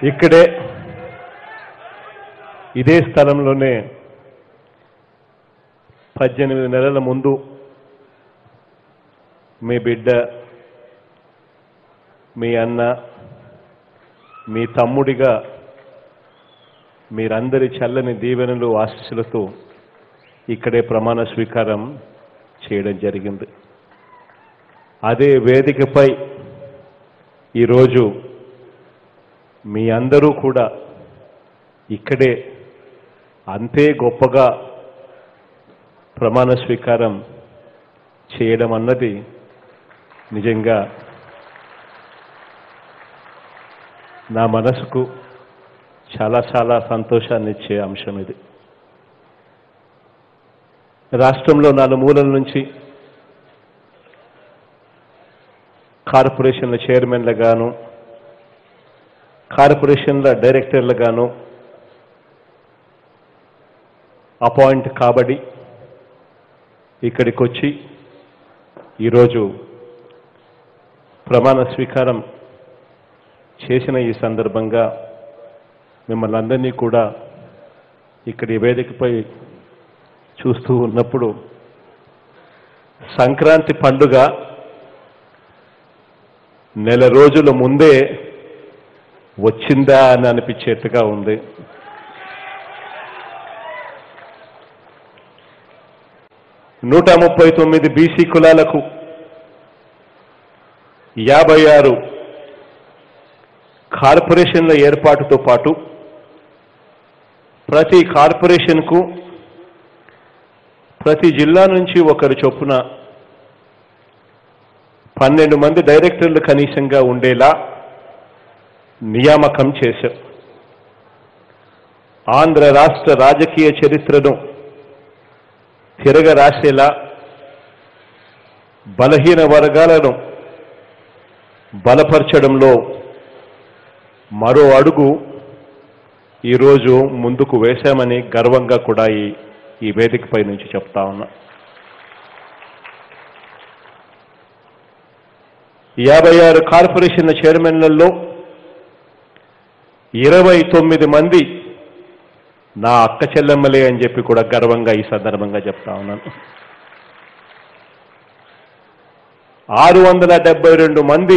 ఇక్కడే ఇదే స్థలంలోనే పద్దెనిమిది నెలల ముందు మీ బిడ్డ మీ అన్న మీ తమ్ముడిగా మీరందరి చల్లని దీవెనలు ఆశీస్సులతో ఇక్కడే ప్రమాణ స్వీకారం చేయడం జరిగింది అదే వేదికపై ఈరోజు మీ అందరూ కూడా ఇక్కడే అంతే గొప్పగా ప్రమాణ స్వీకారం చేయడం అన్నది నిజంగా నా మనసుకు చాలా చాలా సంతోషాన్ని ఇచ్చే అంశం ఇది రాష్ట్రంలో నలుమూలల నుంచి కార్పొరేషన్ల చైర్మన్లుగాను కార్పొరేషన్ల డైరెక్టర్లుగాను అపాయింట్ కాబడి ఇక్కడికి వచ్చి ఈరోజు ప్రమాణ స్వీకారం చేసిన ఈ సందర్భంగా మిమ్మల్ని అందరినీ కూడా ఇక్కడి వేదికపై చూస్తూ ఉన్నప్పుడు సంక్రాంతి పండుగ నెల రోజుల ముందే వచ్చిందా అని అనిపించేట్టుగా ఉంది నూట ముప్పై తొమ్మిది బీసీ కులాలకు యాభై ఆరు కార్పొరేషన్ల ఏర్పాటుతో పాటు ప్రతి కార్పొరేషన్కు ప్రతి జిల్లా నుంచి ఒకరు చొప్పున పన్నెండు మంది డైరెక్టర్లు కనీసంగా ఉండేలా నియామకం చేశారు ఆంధ్ర రాష్ట్ర రాజకీయ చరిత్రను తిరగ రాసేలా బలహీన వర్గాలను బలపరచడంలో మరో అడుగు ఈరోజు ముందుకు వేశామని గర్వంగా కూడా ఈ ఈ వేదికపై నుంచి చెప్తా ఉన్నా యాభై ఆరు కార్పొరేషన్ల చైర్మన్లలో ఇరవై తొమ్మిది మంది నా అక్క చెల్లెమ్మలే అని చెప్పి కూడా గర్వంగా ఈ సందర్భంగా చెప్తా ఉన్నాను ఆరు వందల డెబ్బై రెండు మంది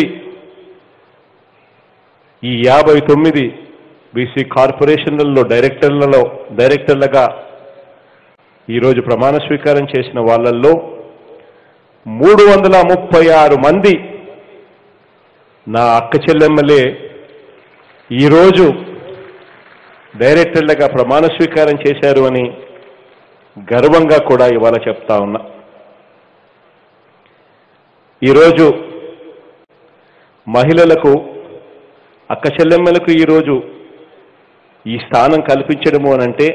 ఈ యాభై తొమ్మిది బీసీ కార్పొరేషన్లలో డైరెక్టర్లలో డైరెక్టర్లుగా ఈరోజు ప్రమాణ స్వీకారం చేసిన వాళ్ళల్లో మూడు వందల ముప్పై ఆరు మంది నా అక్క చెల్లెమ్మలే ఈరోజు డైరెక్టర్లుగా ప్రమాణ స్వీకారం చేశారు అని గర్వంగా కూడా ఇవాళ చెప్తా ఉన్నా ఈరోజు మహిళలకు అక్క చెల్లెమ్మలకు ఈరోజు ఈ స్థానం కల్పించడము అనంటే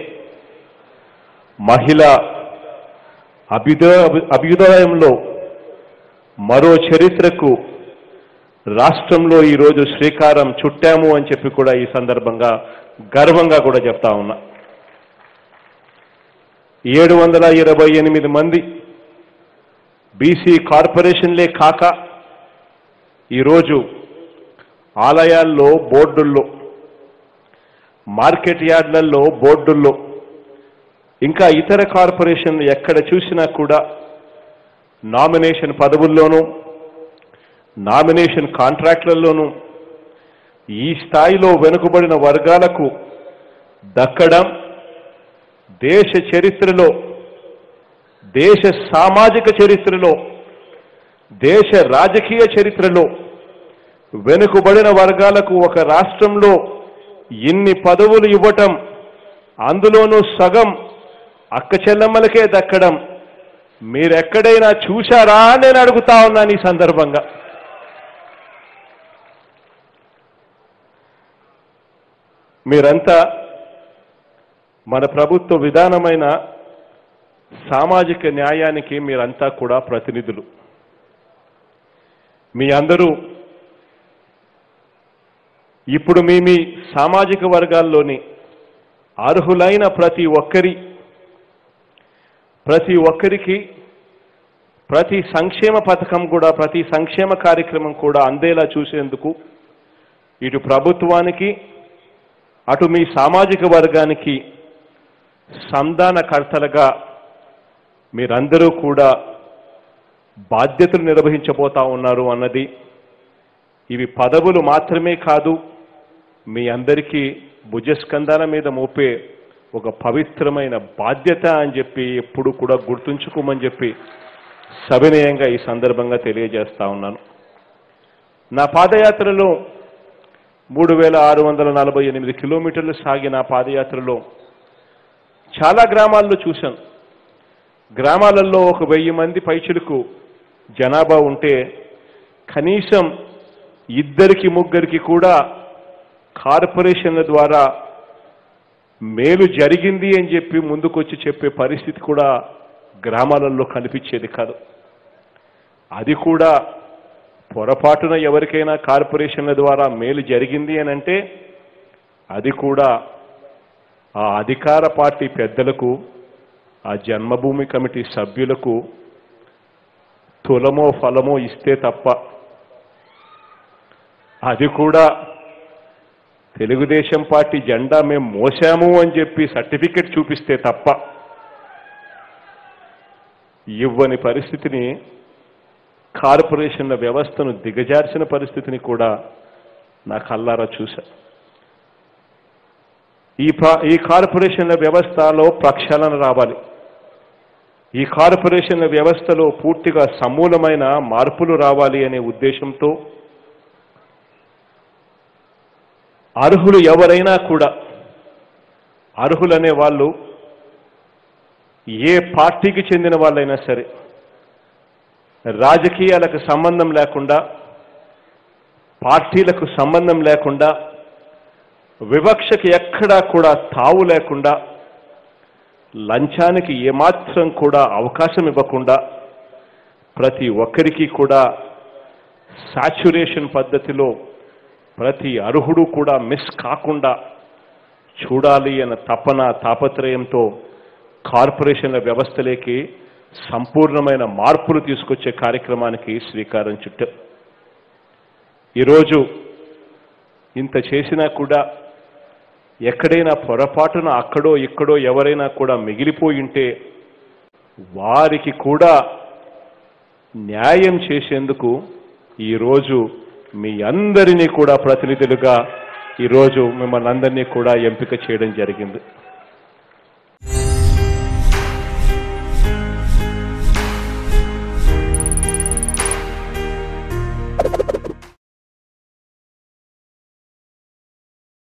మహిళ అభ్యుదయ అభ్యుదయంలో మరో చరిత్రకు రాష్ట్రంలో ఈరోజు శ్రీకారం చుట్టాము అని చెప్పి కూడా ఈ సందర్భంగా గర్వంగా కూడా చెప్తా ఉన్నా ఏడు వందల ఇరవై ఎనిమిది మంది బీసీ కార్పొరేషన్లే కాక ఈరోజు ఆలయాల్లో బోర్డుల్లో మార్కెట్ యార్డ్లలో బోర్డుల్లో ఇంకా ఇతర కార్పొరేషన్లు ఎక్కడ చూసినా కూడా నామినేషన్ పదవుల్లోనూ నామినేషన్ కాంట్రాక్ట్లలోనూ ఈ స్థాయిలో వెనుకబడిన వర్గాలకు దక్కడం దేశ చరిత్రలో దేశ సామాజిక చరిత్రలో దేశ రాజకీయ చరిత్రలో వెనుకబడిన వర్గాలకు ఒక రాష్ట్రంలో ఇన్ని పదవులు ఇవ్వటం అందులోనూ సగం అక్క చెల్లెమ్మలకే దక్కడం మీరెక్కడైనా చూశారా అని నేను అడుగుతా ఉన్నాను ఈ సందర్భంగా మీరంతా మన ప్రభుత్వ విధానమైన సామాజిక న్యాయానికి మీరంతా కూడా ప్రతినిధులు మీ అందరూ ఇప్పుడు మీ మీ సామాజిక వర్గాల్లోని అర్హులైన ప్రతి ఒక్కరి ప్రతి ఒక్కరికి ప్రతి సంక్షేమ పథకం కూడా ప్రతి సంక్షేమ కార్యక్రమం కూడా అందేలా చూసేందుకు ఇటు ప్రభుత్వానికి అటు మీ సామాజిక వర్గానికి సంధానకర్తలుగా మీరందరూ కూడా బాధ్యతలు నిర్వహించబోతా ఉన్నారు అన్నది ఇవి పదవులు మాత్రమే కాదు మీ అందరికీ భుజస్కంధాల మీద మోపే ఒక పవిత్రమైన బాధ్యత అని చెప్పి ఎప్పుడు కూడా గుర్తుంచుకోమని చెప్పి సవినయంగా ఈ సందర్భంగా తెలియజేస్తా ఉన్నాను నా పాదయాత్రలో మూడు వేల ఆరు వందల నలభై ఎనిమిది కిలోమీటర్లు సాగిన పాదయాత్రలో చాలా గ్రామాల్లో చూశాను గ్రామాలలో ఒక వెయ్యి మంది పైచులకు జనాభా ఉంటే కనీసం ఇద్దరికి ముగ్గురికి కూడా కార్పొరేషన్ల ద్వారా మేలు జరిగింది అని చెప్పి ముందుకొచ్చి చెప్పే పరిస్థితి కూడా గ్రామాలలో కనిపించేది కాదు అది కూడా పొరపాటున ఎవరికైనా కార్పొరేషన్ల ద్వారా మేలు జరిగింది అని అంటే అది కూడా ఆ అధికార పార్టీ పెద్దలకు ఆ జన్మభూమి కమిటీ సభ్యులకు తులమో ఫలమో ఇస్తే తప్ప అది కూడా తెలుగుదేశం పార్టీ జెండా మేము మోసాము అని చెప్పి సర్టిఫికెట్ చూపిస్తే తప్ప ఇవ్వని పరిస్థితిని కార్పొరేషన్ల వ్యవస్థను దిగజార్చిన పరిస్థితిని కూడా నా కల్లారా చూశా ఈ ప్ర- ఈ కార్పొరేషన్ల వ్యవస్థలో ప్రక్షాళన రావాలి ఈ కార్పొరేషన్ల వ్యవస్థలో పూర్తిగా సమూలమైన మార్పులు రావాలి అనే ఉద్దేశంతో అర్హులు ఎవరైనా కూడా అర్హులనే వాళ్ళు ఏ పార్టీకి చెందిన వాళ్ళైనా సరే రాజకీయాలకు సంబంధం లేకుండా పార్టీలకు సంబంధం లేకుండా వివక్షకి ఎక్కడా కూడా తావు లేకుండా లంచానికి ఏమాత్రం కూడా అవకాశం ఇవ్వకుండా ప్రతి ఒక్కరికి కూడా సాచ్యురేషన్ పద్ధతిలో ప్రతి అర్హుడు కూడా మిస్ కాకుండా చూడాలి అన్న తపన తాపత్రయంతో కార్పొరేషన్ల వ్యవస్థలోకి సంపూర్ణమైన మార్పులు తీసుకొచ్చే కార్యక్రమానికి శ్రీకారం చుట్టాం ఈరోజు ఇంత చేసినా కూడా ఎక్కడైనా పొరపాటున అక్కడో ఇక్కడో ఎవరైనా కూడా మిగిలిపోయి ఉంటే వారికి కూడా న్యాయం చేసేందుకు ఈరోజు మీ అందరినీ కూడా ప్రతినిధులుగా ఈరోజు మిమ్మల్ని అందరినీ కూడా ఎంపిక చేయడం జరిగింది